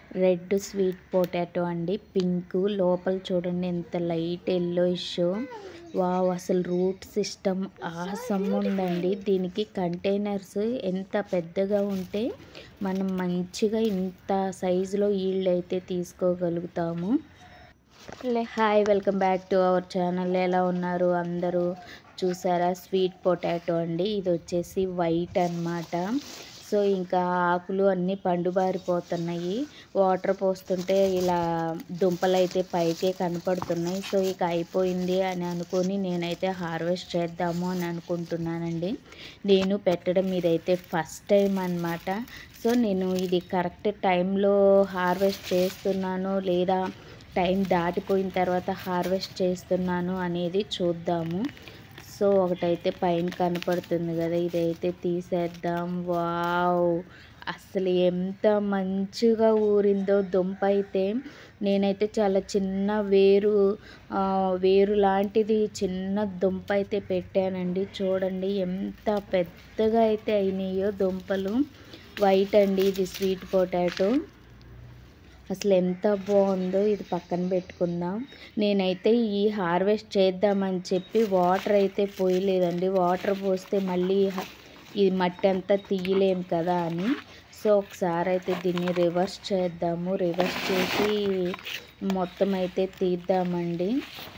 red sweet potato అండి pink లోపల చూడండి ఎంత లైట్ ఎల్లోయిష్ వావ్ అసలు రూట్ సిస్టమ్ ఆసమ్ ఉందండి దీనికి కంటైనర్స్ ఎంత పెద్దగా ఉంటే మనం మంచిగా ఇంత సైజులో ఈల్డ్ అయితే తీసుకోగలుగుతాము hi welcome back to our channel ఎలా ఉన్నారు అందరూ చూసారా స్వీట్ పొటాటో అండి ఇది వచ్చేసి వైట్ అన్నమాట సో ఇంకా ఆకులు అన్నీ పండుబారిపోతున్నాయి వాటర్ పోస్తుంటే ఇలా దుంపలు అయితే పైకే కనపడుతున్నాయి సో ఇక అయిపోయింది అని అనుకొని నేనైతే హార్వెస్ట్ చేద్దాము అని అనుకుంటున్నానండి నేను పెట్టడం ఇదైతే ఫస్ట్ టైం అన్నమాట సో నేను ఇది కరెక్ట్ టైంలో హార్వెస్ట్ చేస్తున్నాను లేదా టైం దాటిపోయిన తర్వాత హార్వెస్ట్ చేస్తున్నాను అనేది చూద్దాము సో ఒకటైతే పైన కనపడుతుంది కదా ఇదైతే తీసేద్దాం వావ్ అసలు ఎంత మంచిగా ఊరిందో దుంప అయితే నేనైతే చాలా చిన్న వేరు ఆ, వేరు లాంటిది చిన్న దుంప అయితే పెట్టానండి చూడండి ఎంత పెద్దగా అయితే అయినాయో దుంపలు వైట్ అండి ఇది స్వీట్ పొటాటో అసలు ఎంత బాగుందో ఇది పక్కన పెట్టుకుందాం నేనైతే ఈ హార్వెస్ట్ చేద్దామని చెప్పి వాటర్ అయితే పోయలేదండి వాటర్ పోస్తే మళ్ళీ హ- ఇది మట్టి అంతా తీయలేం కదా అని సో ఒకసారి అయితే దీన్ని రివర్స్ చేద్దాము రివర్స్ చేసి మొత్తం అయితే తీద్దామండి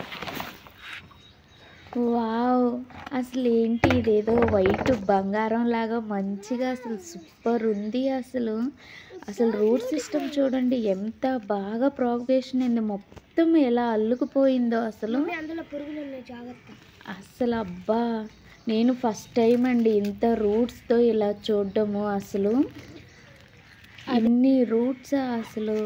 వావ్ అసలు ఏంటి ఇదేదో వైట్ బంగారం లాగా మంచిగా అసలు సూపర్ ఉంది అసలు అసలు రూట్ సిస్టమ్ చూడండి ఎంత బాగా ప్రాపగేషన్ అయింది మొత్తం ఎలా అల్లుకుపోయిందో అసలు అందులో పురుగులు ఉన్నాయి జాగ్రత్త అసలు అబ్బా నేను ఫస్ట్ టైం అండి ఇంత రూట్స్తో ఇలా చూడడము అసలు అన్ని రూట్స్ అసలు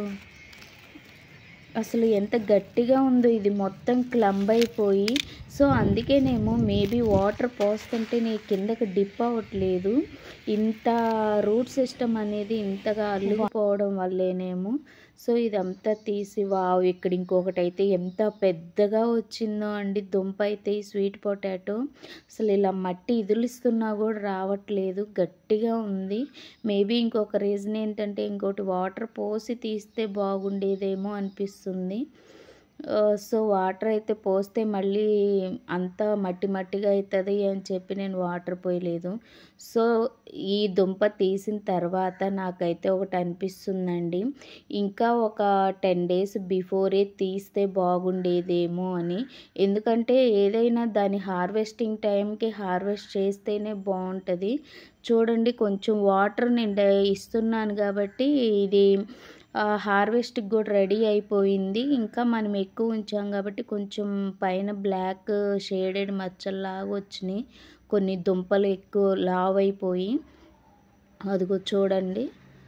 అసలు ఎంత గట్టిగా ఉందో ఇది మొత్తం క్లంబ్ అయిపోయి సో అందుకేనేమో మేబీ వాటర్ పోస్తుంటే నీ కిందకి డిప్ అవ్వట్లేదు ఇంత రూట్ సిస్టమ్ అనేది ఇంతగా అల్లుకుపోవడం వల్లేనేమో సో ఇదంతా తీసి వావ్ ఇక్కడ ఇంకొకటి అయితే ఎంత పెద్దగా వచ్చిందో అండి దుంప అయితే ఈ స్వీట్ పొటాటో అసలు ఇలా మట్టి ఇదిలిస్తున్నా కూడా రావట్లేదు గట్టిగా ఉంది మేబీ ఇంకొక రీజన్ ఏంటంటే ఇంకోటి వాటర్ పోసి తీస్తే బాగుండేదేమో అనిపిస్తుంది ఆ, సో వాటర్ అయితే పోస్తే మళ్ళీ అంతా మట్టి మట్టిగా అవుతుంది అని చెప్పి నేను వాటర్ పోయలేదు సో ఈ దుంప తీసిన తర్వాత నాకైతే ఒకటి అనిపిస్తుందండి ఇంకా ఒక టెన్ డేస్ బిఫోరే తీస్తే బాగుండేదేమో అని ఎందుకంటే ఏదైనా దాని హార్వెస్టింగ్ టైంకి హార్వెస్ట్ చేస్తేనే బాగుంటుంది చూడండి కొంచెం వాటర్ నేను డై- ఇస్తున్నాను కాబట్టి ఇది హార్వెస్ట్కి కూడా రెడీ అయిపోయింది ఇంకా మనం ఎక్కువ ఉంచాం కాబట్టి కొంచెం పైన బ్లాక్ షేడెడ్ మచ్చల్లాగా వచ్చినాయి కొన్ని దుంపలు ఎక్కువ లావ్ అయిపోయి అదిగో చూడండి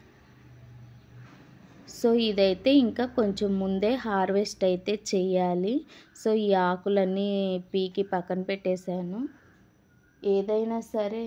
సో ఇదైతే ఇంకా కొంచెం ముందే హార్వెస్ట్ అయితే చేయాలి సో ఈ ఆకులన్నీ పీకి పక్కన పెట్టేశాను ఏదైనా సరే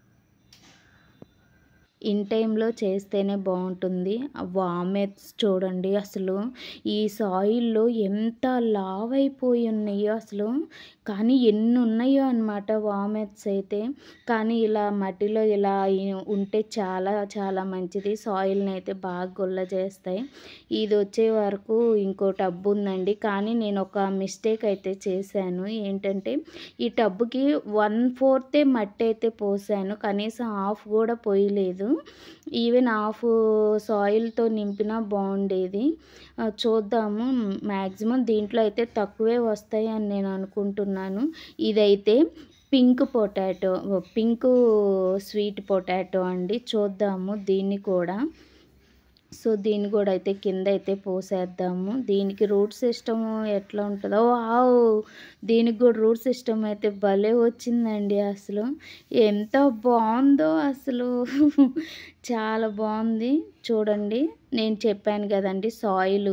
ఇన్ టైంలో చేస్తేనే బాగుంటుంది వామెట్స్ చూడండి అసలు ఈ సాయిల్లో ఎంత లావ్ అయిపోయి ఉన్నాయో అసలు కానీ ఎన్ని ఉన్నాయో అనమాట వామెట్స్ అయితే కానీ ఇలా మట్టిలో ఇలా ఈ- ఉంటే చాలా చాలా మంచిది సాయిల్ని అయితే బాగా గుల్ల చేస్తాయి ఇది వచ్చే వరకు ఇంకో టబ్బు ఉందండి కానీ నేను ఒక మిస్టేక్ అయితే చేశాను ఏంటంటే ఈ టబ్బుకి వన్ ఫోర్తే మట్టి అయితే పోసాను కనీసం హాఫ్ కూడా పోయలేదు ఈవెన్ హాఫ్ సాయిల్తో నింపినా బాగుండేది ఆ, చూద్దాము మ్యాక్సిమం దీంట్లో అయితే తక్కువే వస్తాయి అని నేను అనుకుంటున్నాను ఇదైతే pink potato pink sweet potato అండి చూద్దాము దీన్ని కూడా సో దీన్ని కూడా అయితే కింద అయితే పోసేద్దాము దీనికి రూట్ సిస్టమ్ ఎట్లా ఉంటుందో వావ్ దీనికి కూడా రూట్ సిస్టమ్ అయితే భలే వచ్చిందండి అసలు ఎంత బాగుందో అసలు చాలా బాగుంది చూడండి నేను చెప్పాను కదండి సాయిల్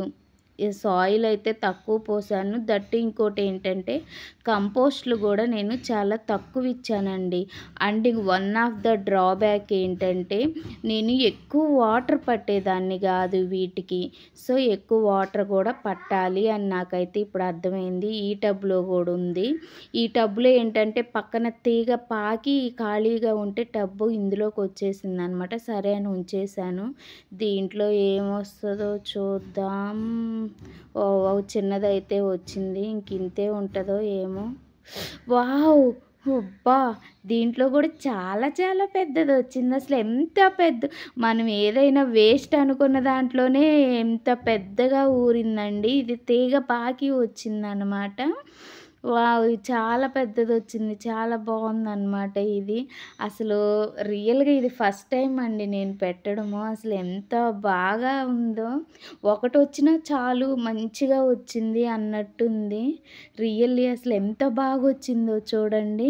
సాయిల్ అయితే తక్కువ పోసాను దట్టు ఇంకోటి ఏంటంటే కంపోస్ట్లు కూడా నేను చాలా తక్కువ ఇచ్చానండి and one of the drawback ఏంటంటే నేను ఎక్కువ వాటర్ పట్టేదాన్ని కాదు వీటికి సో ఎక్కువ వాటర్ కూడా పట్టాలి అని నాకైతే ఇప్పుడు అర్థమైంది ఈ టబ్లో కూడా ఉంది ఈ టబ్లో ఏంటంటే పక్కన తీగ పాకి ఖాళీగా ఉంటే టబ్బు ఇందులోకి వచ్చేసింది అనమాట సరే అని ఉంచేసాను దీంట్లో ఏమొస్తుందో చూద్దాం ఓ ఓ చిన్నదైతే వచ్చింది ఇంక ఇంతే ఉంటుందో ఏమో వావ్ అబ్బా దీంట్లో కూడా చాలా చాలా పెద్దది వచ్చింది అసలు ఎంత పెద్ద మనం ఏదైనా వేస్ట్ అనుకున్న దాంట్లోనే ఎంత పెద్దగా ఊరిందండి ఇది తీగ పాకి వచ్చిందనమాట వావ్ చాలా పెద్దది వచ్చింది చాలా బాగుందన్నమాట ఇది అసలు రియల్గా ఇది ఫస్ట్ టైం అండి నేను పెట్టడము అసలు ఎంత బాగా ఉందో ఒకటి వచ్చినా చాలు మంచిగా వచ్చింది అన్నట్టుంది రియల్లీ అసలు ఎంత బాగా వచ్చిందో చూడండి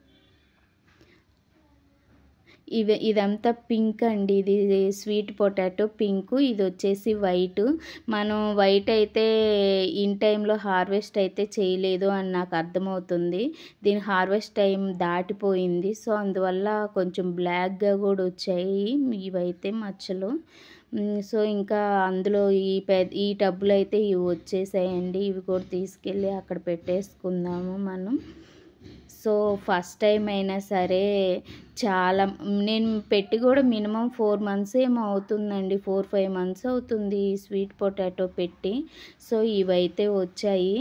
ఇవి ఇదంతా పింక్ అండి ఇది స్వీట్ పొటాటో పింక్ ఇది వచ్చేసి వైట్ మనం వైట్ అయితే ఇన్ టైంలో హార్వెస్ట్ అయితే చేయలేదు అని నాకు అర్థమవుతుంది దీని హార్వెస్ట్ టైం దాటిపోయింది సో అందువల్ల కొంచెం బ్లాక్గా కూడా వచ్చాయి ఇవైతే మచ్చలు మ్, సో ఇంకా అందులో ఈ పె ఈ టబ్బులు అయితే ఇవి వచ్చేసాయండి ఇవి కూడా తీసుకెళ్ళి అక్కడ పెట్టేసుకుందాము మనం సో ఫస్ట్ టైం అయినా సరే చాలా నేను పెట్టి కూడా మినిమం ఫోర్ మంత్స్ ఏమో అవుతుందండి ఫోర్ ఫైవ్ మంత్స్ అవుతుంది ఈ స్వీట్ పొటాటో పెట్టి సో ఇవైతే వచ్చాయి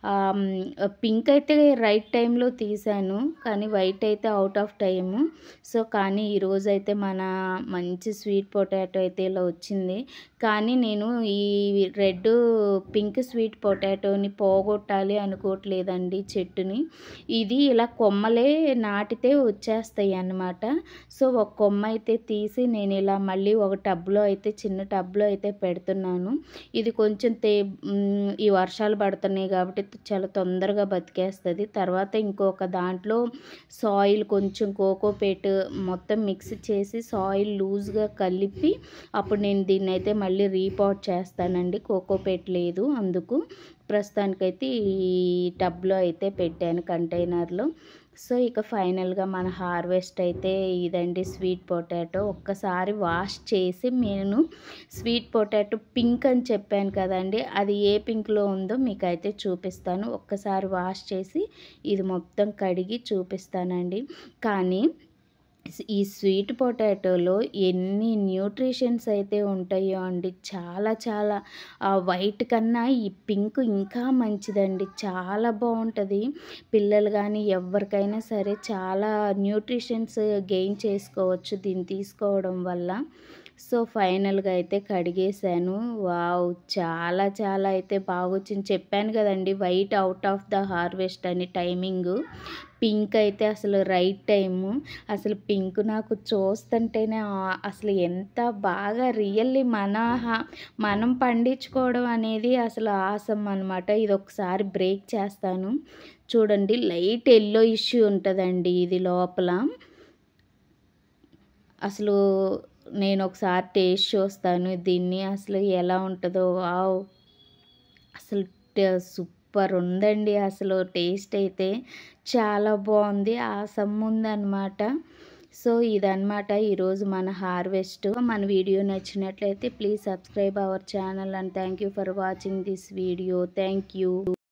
పింక్ అయితే రైట్ టైంలో తీసాను కానీ వైట్ అయితే అవుట్ ఆఫ్ టైము సో కానీ ఈరోజు అయితే మన మంచి స్వీట్ పొటాటో అయితే ఇలా వచ్చింది కానీ నేను ఈ రెడ్ పింక్ స్వీట్ పొటాటోని పోగొట్టాలి అనుకోవట్లేదండి చెట్టుని ఇది ఇలా కొమ్మలే నాటితే వచ్చేస్తాయి అన్నమాట సో ఒక కొమ్మ అయితే తీసి నేను ఇలా మళ్ళీ ఒక టబ్లో అయితే చిన్న టబ్లో అయితే పెడుతున్నాను ఇది కొంచెం తే మ్, ఈ వర్షాలు పడుతున్నాయి కాబట్టి చాలా తొందరగా బతికేస్తుంది తర్వాత ఇంకొక దాంట్లో సాయిల్ కొంచెం కోకోపేట్ మొత్తం మిక్స్ చేసి సాయిల్ లూజ్గా కలిపి అప్పుడు నేను దీన్ని అయితే మళ్ళీ రీపాట్ చేస్తానండి కోకోపేట్ లేదు అందుకు ప్రస్తుతానికైతే ఈ టబ్లో అయితే పెట్టాను కంటైనర్లో సో ఇక ఫైనల్గా మన హార్వెస్ట్ అయితే ఇదండి స్వీట్ పొటాటో ఒక్కసారి వాష్ చేసి నేను స్వీట్ పొటాటో పింక్ అని చెప్పాను కదండి అది ఏ పింక్లో ఉందో మీకు అయితే చూపిస్తాను ఒక్కసారి వాష్ చేసి ఇది మొత్తం కడిగి చూపిస్తానండి కానీ ఈ స్వీట్ పొటాటోలో ఎన్ని న్యూట్రిషన్స్ అయితే ఉంటాయో అండి చాలా చాలా ఆ వైట్ కన్నా ఈ పింక్ ఇంకా మంచిదండి చాలా బాగుంటుంది పిల్లలు కానీ ఎవరికైనా సరే చాలా న్యూట్రిషన్స్ గెయిన్ చేసుకోవచ్చు దీన్ని తీసుకోవడం వల్ల సో ఫైనల్గా అయితే కడిగేశాను వావ్ చాలా చాలా అయితే బాగా వచ్చింది చెప్పాను కదండి white out of the harvest అని టైమింగ్ పింక్ అయితే అసలు రైట్ టైము అసలు పింక్ నాకు చూస్తుంటేనే ఆ- అసలు ఎంత బాగా రియల్లీ మన హా- మనం పండించుకోవడం అనేది అసలు ఆసం అనమాట ఇది ఒకసారి బ్రేక్ చేస్తాను చూడండి లైట్ ఎల్లో ఇష్యూ ఉంటుందండి ఇది లోపల అసలు నేను ఒకసారి టేస్ట్ చూస్తాను దీన్ని అసలు ఎలా ఉంటుందో వావ్ అసలు ట- సూపర్ ఉందండి అసలు టేస్ట్ అయితే చాలా బాగుంది ఆసమ్ ఉందన్నమాట సో ఇదన్నమాట ఈరోజు మన హార్వెస్ట్ మన వీడియో నచ్చినట్లయితే please subscribe our channel and thank you for watching this video thank you